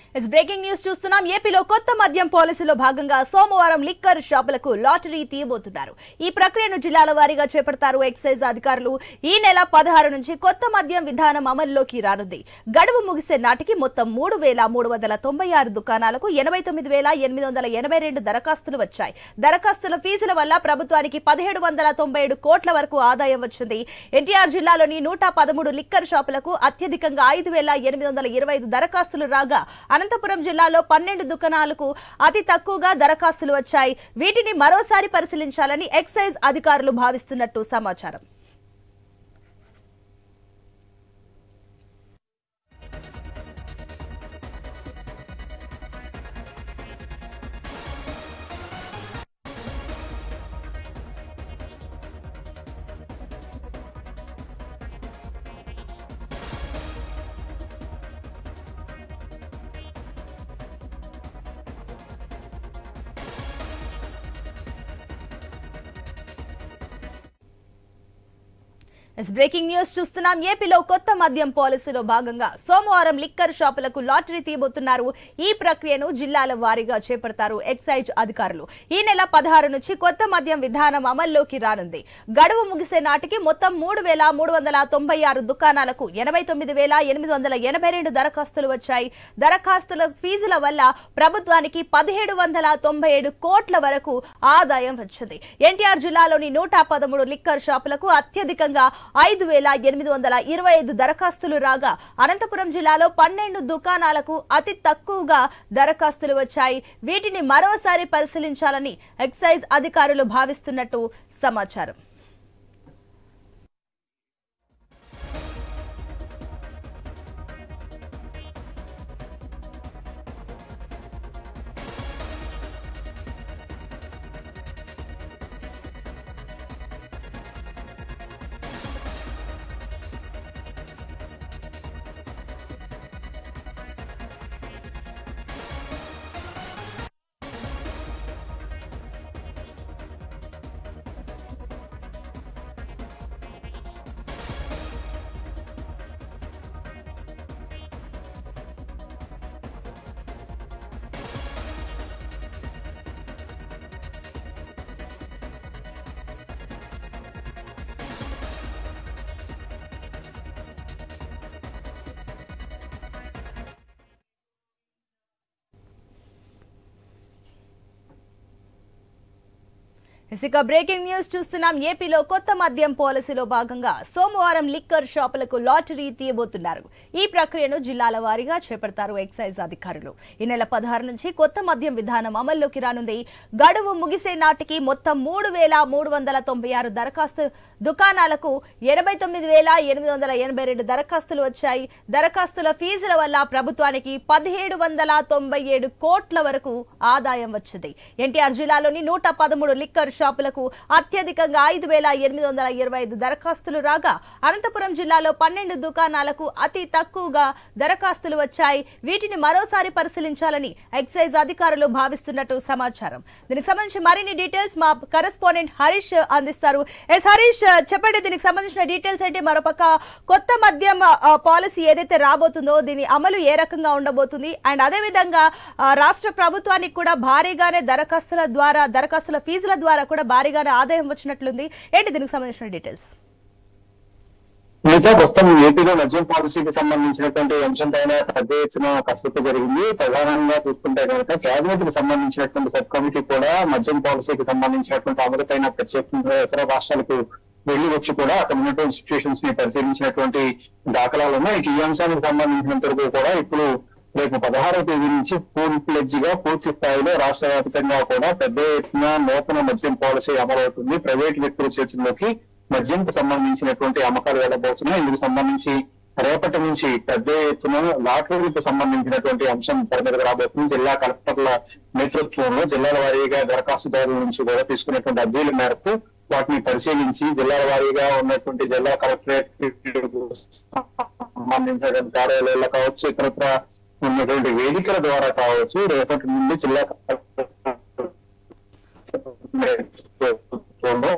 Is breaking news చూస్తున్నాం ఏపీలో కొత్త మద్యం పాలసీలో భాగంగా సోమవారం లిక్కర్ షాపులకు లాటరీ తీయబోతున్నారు ఈ ప్రక్రియను జిల్లాల వారీగా చేపడతారు ఎక్సైజ్ అధికారులు ఈ నెల పదహారు నుంచి కొత్త మద్యం విధానం అమల్లోకి రానుంది గడువు ముగిసే నాటికి మొత్తం మూడు వేల మూడు వందల తొంభై ఆరు దుకాణాలకు ఎనభై తొమ్మిది వేల ఎనిమిది వందల ఎనభై రెండు దరఖాస్తులు వచ్చాయి దరఖాస్తుల ఫీజుల వల్ల ప్రభుత్వానికి పదిహేడు వందల తొంభై ఏడు కోట్ల వరకు ఆదాయం వచ్చింది ఎన్టీఆర్ జిల్లాలోని నూట పదమూడు లిక్కర్ షాపులకు అత్యధికంగా ఐదు వేల ఎనిమిది వందల ఇరవై ఐదు దరఖాస్తులు రాగా అనంతపురం జిల్లాలో పన్నెండు దుకాణాలకు అతి తక్కువగా దరఖాస్తులు వచ్చాయి వీటిని మరోసారి పరిశీలించాలని ఎక్సైజ్ అధికారులు భావిస్తున్నట్టు సమాచారం ఎస్ బ్రేకింగ్ న్యూస్ చూస్తున్నాం ఏపీలో కొత్త మద్యం పాలసీలో భాగంగా సోమవారం లిక్కర్ షాపులకు లాటరీ తీయబోతున్నారు ఈ ప్రక్రియను జిల్లాల వారీగా చేపడతారు ఎక్సైజ్ అధికారులు ఈ నెల పదహారు నుంచి కొత్త మద్యం విధానం అమల్లోకి రానుంది గడువు ముగిసే నాటికి మొత్తం మూడు వేల మూడు వందల తొంభై ఆరు దుకాణాలకు ఎనభై తొమ్మిది వేల ఎనిమిది వందల ఎనభై రెండు దరఖాస్తులు వచ్చాయి దరఖాస్తుల ఫీజుల వల్ల ప్రభుత్వానికి పదిహేడు వందల తొంభై ఏడు కోట్ల వరకు ఆదాయం వచ్చింది ఎన్టీఆర్ జిల్లాలోని నూట పదమూడు లిక్కర్ షాపులకు అత్యధికంగా ఐదు వేల ఎనిమిది వందల ఇరవై ఐదు దరఖాస్తులు రాగా అనంతపురం జిల్లాలో పన్నెండు దుకాణాలకు అతి తక్కువగా దరఖాస్తులు వచ్చాయి వీటిని మరోసారి పరిశీలించాలని ఎక్సైజ్ అధికారులు భావిస్తున్నట్టు సమాచారం ఇక బ్రేకింగ్ న్యూస్ చూస్తున్నాం ఏపీలో కొత్త మద్యం పాలసీలో భాగంగా సోమవారం లిక్కర్ షాపులకు లాటరీ తీయబోతున్నారు ఈ ప్రక్రియను జిల్లాల వారీగా చేపడతారు ఎక్సైజ్ అధికారులు ఈ నెల పదహారు నుంచి కొత్త మద్యం విధానం అమల్లోకి రానుంది గడువు ముగిసే నాటికి మొత్తం మూడు వేల మూడు వందల తొంభై ఆరు దరఖాస్తు దుకాణాలకు ఎనభై తొమ్మిది వేల ఎనిమిది వందల ఎనభై రెండు దరఖాస్తులు వచ్చాయి దరఖాస్తుల ఫీజుల వల్ల ప్రభుత్వానికి పదిహేడు వందల తొంభై ఏడు కోట్ల వరకు ఆదాయం వచ్చింది ఎన్టీఆర్ జిల్లాలోని నూట పదమూడు లిక్కర్ షాపులకు అత్యధికంగా ఐదు వేల ఎనిమిది వందల ఇరవై ఐదు దరఖాస్తులు రాగా అనంతపురం జిల్లాలో పన్నెండు దుకాణాలకు అతి తక్కువగా దరఖాస్తులు వచ్చాయి వీటిని మరోసారి పరిశీలించాలని ఎక్సైజ్ అధికారులు భావిస్తున్నట్టు సమాచారం దీనికి సంబంధించి మరిన్ని డీటెయిల్స్ మా కరెస్పాండెంట్ హరీష్ అందిస్తారు ఎస్ హరీష్ చెప్పండి దీనికి సంబంధించిన డీటెయిల్స్ ఏంటి మరోపక్క కొత్త మద్యం ఆ, పాలసీ ఏదైతే రాబోతుందో దీని అమలు ఏ రకంగా ఉండబోతుంది అండ్ అదేవిధంగా ఆ, రాష్ట్ర ప్రభుత్వానికి కూడా భారీగానే దరఖాస్తుల ద్వారా దరఖాస్తుల ఫీజుల ద్వారా కూడా భారీగానే ఆదాయం వచ్చినట్లుంది ఏంటి దీనికి సంబంధించిన డీటెయిల్స్ ఇంకా ప్రస్తుతం ఏపీలో మద్యం పాలసీకి సంబంధించినటువంటి అంశం పైన పెద్ద ఎత్తున కసరత్తు జరిగింది ప్రధానంగా చూసుకుంటే కనుక కేబినెట్ కి సంబంధించినటువంటి సబ్ కమిటీ కూడా మద్యం పాలసీకి సంబంధించినటువంటి అమలు పైన ప్రత్యేకంగా ఇతర రాష్ట్రాలకు వెళ్లి వచ్చి కూడా అక్కడ ఉన్నటువంటి సిచ్యువేషన్స్ ని పరిశీలించినటువంటి దాఖలాలు ఉన్నాయి ఇక ఈ అంశానికి సంబంధించినంత వరకు కూడా ఇప్పుడు రేపు పదహారవ తేదీ నుంచి ఫుల్ ప్లెడ్జ్ గా పూర్తి స్థాయిలో రాష్ట్ర వ్యాప్తంగా కూడా పెద్ద ఎత్తున నూతన మద్యం పాలసీ అమలవుతుంది ప్రైవేట్ వ్యక్తుల చేతుల్లోకి మద్యంకు సంబంధించినటువంటి అమ్మకాలు వెళ్ళబోతున్నాయి ఇందుకు సంబంధించి రేపటి నుంచి పెద్ద ఎత్తున లాటరీలకు సంబంధించినటువంటి అంశం తెర మీదకు రాబోతుంది జిల్లా కలెక్టర్ల నేతృత్వంలో జిల్లాల వారీగా దరఖాస్తుదారుల నుంచి కూడా తీసుకున్నటువంటి అర్జీల మేరకు వాటిని పరిశీలించి జిల్లాల వారీగా ఉన్నటువంటి జిల్లా కలెక్టరేట్ సంబంధించినటువంటి కార్యాలయాల్లో కావచ్చు ఇతరత్ర ఉన్నటువంటి వేదికల ద్వారా కావచ్చు రేపటి నుండి జిల్లా నేతృత్వంలో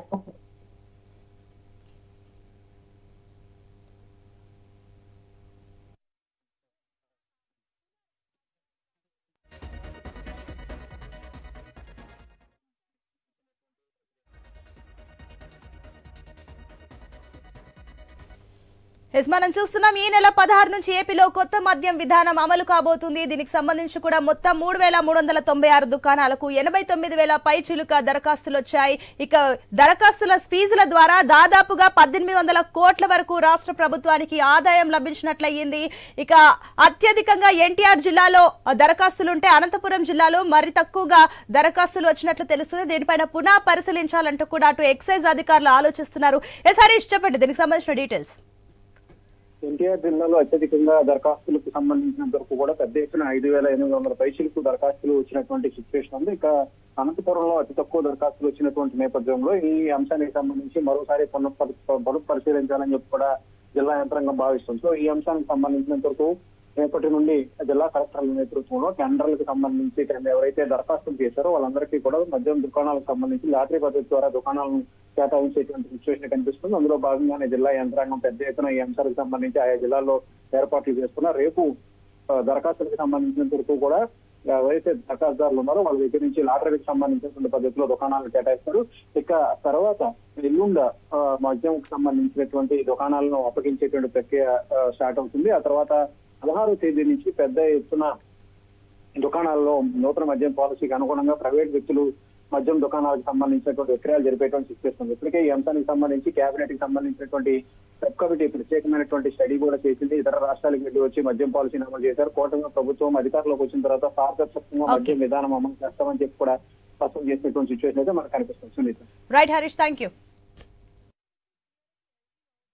ఎస్ మనం చూస్తున్నాం ఈ నెల పదహారు నుంచి ఏపీలో కొత్త మద్యం విధానం అమలు కాబోతుంది దీనికి సంబంధించి కూడా మొత్తం మూడు వేల మూడు వందల తొంభై ఆరు దుకాణాలకు ఎనభై తొమ్మిది వేల పై చిలుక దరఖాస్తులు వచ్చాయి ఇక దరఖాస్తుల ఫీజుల ద్వారా దాదాపుగా పద్దెనిమిది వందల కోట్ల వరకు రాష్ట్ర ప్రభుత్వానికి ఆదాయం లభించినట్లయింది ఇక అత్యధికంగా ఎన్టీఆర్ జిల్లాలో దరఖాస్తులుంటే అనంతపురం జిల్లాలో మరి తక్కువగా దరఖాస్తులు వచ్చినట్లు తెలుస్తుంది దీనిపైన పునః పరిశీలించాలంటూ కూడా అటు ఎక్సైజ్ అధికారులు ఆలోచిస్తున్నారు ఎస్ హరీష్ చెప్పండి దీనికి సంబంధించిన డీటెయిల్స్ ఎన్టీఆర్ జిల్లాలో అత్యధికంగా దరఖాస్తులకు సంబంధించినంత వరకు కూడా పెద్ద ఎత్తున ఐదు వేల ఎనిమిది వందల పైసలకు దరఖాస్తులు వచ్చినటువంటి సిచ్యువేషన్ ఉంది ఇక అనంతపురంలో అతి తక్కువ దరఖాస్తులు వచ్చినటువంటి నేపథ్యంలో ఈ అంశానికి సంబంధించి మరోసారి పునఃపరి పునః పరిశీలించాలని చెప్పి కూడా జిల్లా యంత్రాంగం భావిస్తుంది సో ఈ అంశానికి సంబంధించినంత వరకు రేపటి నుండి జిల్లా కలెక్టర్ల నేతృత్వంలో టెండర్లకు సంబంధించి ఎవరైతే దరఖాస్తులు చేశారో వాళ్ళందరికీ కూడా మద్యం దుకాణాలకు సంబంధించి లాటరీ పద్ధతి ద్వారా దుకాణాలను కేటాయించేటువంటి సిచ్యువేషన్ కనిపిస్తుంది అందులో భాగంగానే జిల్లా యంత్రాంగం పెద్ద ఎత్తున ఈ అంశాలకు సంబంధించి ఆయా జిల్లాల్లో ఏర్పాట్లు చేస్తున్నారు రేపు ఆ, దరఖాస్తులకు సంబంధించినంత వరకు కూడా ఎవరైతే దరఖాస్తుదారులు ఉన్నారో వాళ్ళ దగ్గర నుంచి లాటరీకి సంబంధించినటువంటి పద్ధతిలో దుకాణాలు కేటాయిస్తారు ఇక తర్వాత ఎల్లుండ ఆ, మద్యంకి సంబంధించినటువంటి దుకాణాలను అప్పగించేటువంటి ప్రక్రియ ఆ, స్టార్ట్ అవుతుంది ఆ తర్వాత పదహారో తేదీ నుంచి పెద్ద ఎత్తున దుకాణాల్లో నూతన మద్యం పాలసీకి అనుగుణంగా ప్రైవేట్ వ్యక్తులు మద్యం దుకాణాలకు సంబంధించినటువంటి విక్రయాలు జరిపేటువంటి సిచ్యువేషన్ ఉంది ఇప్పటికే ఈ అంశానికి సంబంధించి కేబినెట్ కి సంబంధించినటువంటి సబ్ కమిటీ ప్రత్యేకమైనటువంటి స్టడీ కూడా చేసింది ఇతర రాష్ట్రాలకు వెళ్ళి వచ్చి మద్యం పాలసీని అమలు చేశారు కూటమి ప్రభుత్వం అధికారంలోకి వచ్చిన తర్వాత పారదర్శకంగా Okay. మద్యం విధానం అమలు చేస్తామని చెప్పి కూడా స్పష్టం చేసినటువంటి సిచ్యువేషన్ అయితే మనకు కనిపిస్తుంది Sunitha right Harish thank you